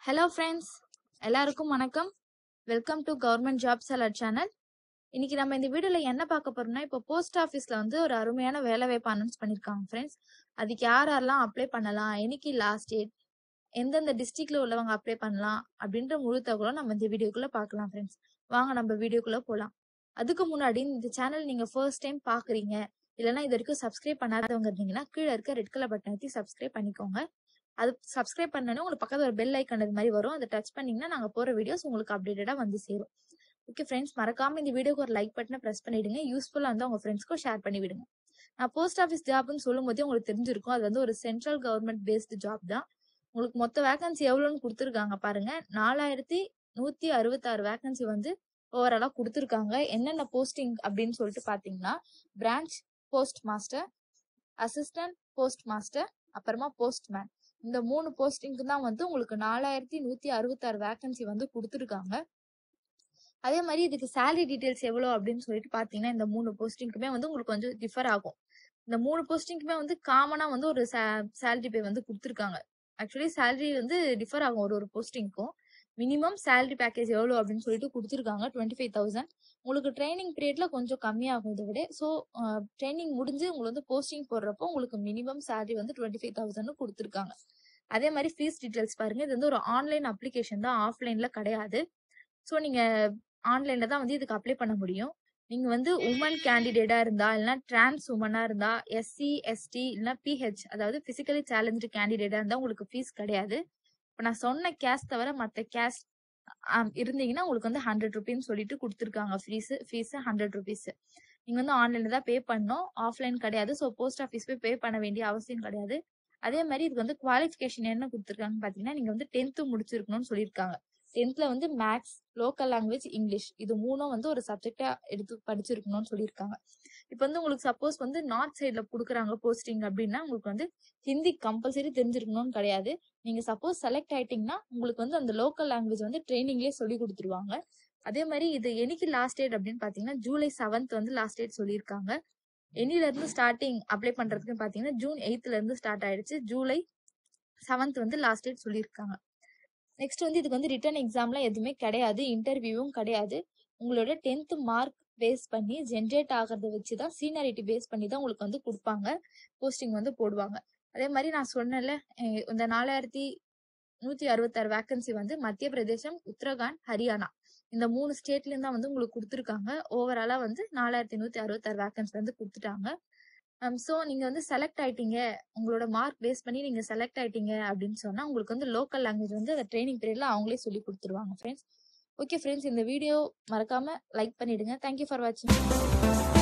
hello friends எல்லாருக்கும் வணக்கம் welcome to government job சலர் சேனல் இன்னைக்கு நம்ம இந்த வீடியோல என்ன பார்க்க போறோம்னா இப்போ போஸ்ட் ஆஃபீஸ்ல வந்து ஒரு அருமையான வேலை வாய்ப்பு அனௌன்ஸ் பண்ணிருக்காங்க ஃப்ரெண்ட்ஸ் அதுக்கு யார் யாரெல்லாம் அப்ளை பண்ணலாம் என்னைக்கு லாஸ்ட் டேட் எந்தெந்த டிஸ்ட்ரிக்ட்ல உள்ளவங்க அப்ளை பண்ணலாம் அப்படின்ற முழு தகவலும் நம்ம இந்த வீடியோக்குள்ள பார்க்கலாம் ஃப்ரெண்ட்ஸ் வாங்க நம்ம வீடியோக்குள்ள போலாம் அதுக்கு முன்னாடி இந்த சேனல் நீங்க ஃபர்ஸ்ட் டைம் பாக்குறீங்க இல்லைன்னா இது வரைக்கும் சப்ஸ்கிரைப் பண்ணாதவங்க இருந்தீங்கன்னா கீழே இருக்க ரெட் கலர் பட்டன் அழுத்தி சப்ஸ்கிரைப் பண்ணிக்கோங்க அது சப்ஸ்கிரைப் பண்ணனே உங்களுக்கு பக்கத்துல ஒரு பெல் ஐக்கன் அது மாதிரி வரும் அதை டச் பண்ணீங்கன்னா நாங்க போற வீடியோஸ் உங்களுக்கு அப்டேட்டடா வந்து சேரும் ஓகே ஃப்ரெண்ட்ஸ் மறக்காம இந்த வீடியோக்கு ஒரு லைக் பட்டனை பிரஸ் பண்ணிடுங்க யூஸ்ஃபுல்லா இருந்தா உங்க ஃப்ரெண்ட்ஸ்க்கும் ஷேர் பண்ணி விடுங்க நான் போஸ்ட் ஆஃபீஸ் ஜாப்னு சொல்லும் போதே உங்களுக்கு தெரிஞ்சிருக்கும் அது வந்து ஒரு சென்ட்ரல் கவர்மெண்ட் பேஸ்டு ஜாப் தான் உங்களுக்கு மொத்த வேகன்சி எவ்வளோன்னு கொடுத்துருக்காங்க பாருங்க நாலாயிரத்தி நூத்தி அறுபத்தாறு வேகன்சி வந்து ஓவராலா கொடுத்துருக்காங்க என்னென்ன போஸ்டிங் அப்படின்னு சொல்லிட்டு பாத்தீங்கன்னா branch postmaster assistant postmaster அப்புறமா போஸ்ட்மேன் இந்த மூணு போஸ்டிங்க்கு தான் வந்து உங்களுக்கு நாலாயிரத்தி நூத்தி அறுபத்தாறு வேகன்சி வந்து கொடுத்துருக்காங்க அதே மாதிரி இதுக்கு சேலரி டீடைல்ஸ் எவ்வளோ அப்படின்னு சொல்லிட்டு பாத்தீங்கன்னா இந்த மூணு போஸ்டிங்க்குமே வந்து உங்களுக்கு கொஞ்சம் டிஃபர் ஆகும் இந்த மூணு போஸ்டிங்க்குமே வந்து காமனா வந்து ஒரு சேலரி பே வந்து கொடுத்துருக்காங்க ஆக்சுவலி சேலரி வந்து டிஃபர் ஆகும் ஒரு ஒரு போஸ்டிங்க்கும் மினிமம் சேலரி பேக்கேஜ் எவ்வளோ அப்படின்னு சொல்லிட்டு கொடுத்துருக்காங்க டுவெண்ட்டி ஃபைவ் தௌசண்ட் உங்களுக்கு ட்ரைனிங் பீரியட்ல கொஞ்சம் கம்மியாகும் இதை விட ஸோ ட்ரைனிங் முடிஞ்சு உங்களுக்கு வந்து போஸ்டிங் போடுறப்போ உங்களுக்கு மினிமம் சேலரி வந்து டுவெண்ட்டி ஃபைவ் தௌசண்ட் கொடுத்துருக்காங்க அதே மாதிரி ஃபீஸ் டீடைல்ஸ் பாருங்க இது வந்து ஒரு ஆன்லைன் அப்ளிகேஷன் தான் ஆஃப்லைன்ல கிடையாது ஸோ நீங்க ஆன்லைன்ல தான் வந்து இதுக்கு அப்ளை பண்ண முடியும் நீங்க வந்து உமன் கேண்டிடேட்டா இருந்தா இல்லைன்னா டிரான்ஸ் உமனா இருந்தா எஸ்சி எஸ்டி இல்லைன்னா பிஹெச் அதாவது பிசிக்கலி சேலஞ்சு கேண்டிடேட்டா இருந்தா உங்களுக்கு ஃபீஸ் கிடையாது இப்போ நான் சொன்ன கேஸ் தவிர மற்ற கேஸ் இருந்தீங்கன்னா உங்களுக்கு வந்து ஹண்ட்ரட் ருபீன்னு சொல்லிட்டு கொடுத்துருக்காங்க ஃபீஸ் ஃபீஸ் ஹண்ட்ரட் ருபீஸ் நீங்க வந்து ஆன்லைன்ல தான் பே பண்ணணும் ஆஃப்லைன் கிடையாது ஸோ போஸ்ட் ஆஃபீஸ் போய் பே பண்ண வேண்டிய அவசியம் கிடையாது அதே மாதிரி இதுக்கு வந்து குவாலிஃபிகேஷன் என்ன கொடுத்துருக்காங்க பாத்தீங்கன்னா நீங்க வந்து டென்த்து முடிச்சிருக்கணும்னு சொல்லியிருக்காங்க டென்த்ல வந்து மேக்ஸ் லோக்கல் லாங்குவேஜ் இங்கிலீஷ் இது மூணும் வந்து ஒரு சப்ஜெக்டா எடுத்து படிச்சிருக்கணும்னு சொல்லியிருக்காங்க இப்போ வந்து உங்களுக்கு சப்போஸ் வந்து நார்த் சைட்ல கொடுக்குறாங்க போஸ்டிங் அப்படின்னா உங்களுக்கு வந்து ஹிந்தி கம்பல்சரி தெரிஞ்சிருக்கணும்னு கிடையாது நீங்க சப்போஸ் செலக்ட் ஆயிட்டீங்கன்னா உங்களுக்கு வந்து அந்த லோக்கல் லாங்குவேஜ் வந்து ட்ரைனிங்லேயே சொல்லி கொடுத்துருவாங்க அதே மாதிரி இது என்னைக்கு லாஸ்ட் டேட் அப்படின்னு பாத்தீங்கன்னா ஜூலை செவன்த் வந்து லாஸ்ட் டேட் சொல்லியிருக்காங்க என்னில இருந்து ஸ்டார்டிங் அப்ளை பண்றதுக்கு பாத்தீங்கன்னா ஜூன் எயித்ல இருந்து ஸ்டார்ட் ஆயிடுச்சு ஜூலை செவன்த் வந்து லாஸ்ட் டேட் சொல்லியிருக்காங்க நெக்ஸ்ட் வந்து இதுக்கு வந்து ரிட்டன் எக்ஸாம்லாம் எதுவுமே கிடையாது இன்டர்வியூவும் கிடையாது உங்களோட டென்த் மார்க் பேஸ் பண்ணி ஜென்ரேட் ஆகிறத வச்சு தான் சீனியாரிட்டி பேஸ் பண்ணி தான் உங்களுக்கு வந்து கொடுப்பாங்க போஸ்டிங் வந்து போடுவாங்க அதே மாதிரி நான் சொன்னேன்ல இந்த நாலாயிரத்தி நூத்தி அறுபத்தாறு வேக்கன்சி வந்து மத்திய பிரதேசம் உத்தரகாண்ட் ஹரியானா இந்த மூணு ஸ்டேட்ல இருந்தா வந்து உங்களுக்கு கொடுத்துருக்காங்க ஓவராலா வந்து நாலாயிரத்தி நூத்தி அறுபத்தாறு வேக்கன்சி வந்து கொடுத்துட்டாங்க ஸோ நீங்க வந்து செலக்ட் ஆயிட்டீங்க உங்களோட மார்க் பேஸ் பண்ணி நீங்க செலக்ட் ஆயிட்டீங்க அப்படின்னு சொன்னா உங்களுக்கு வந்து லோக்கல் லாங்குவேஜ் வந்து அந்த ட்ரைனிங் பீரியட்ல அவங்களே சொல்லி கொடுத்துருவாங்க ஃப்ரெண்ட்ஸ் ஓகே ஃப்ரெண்ட்ஸ் இந்த வீடியோ மறக்காம லைக் பண்ணிடுங்க தேங்க்யூ ஃபார் வாட்சிங்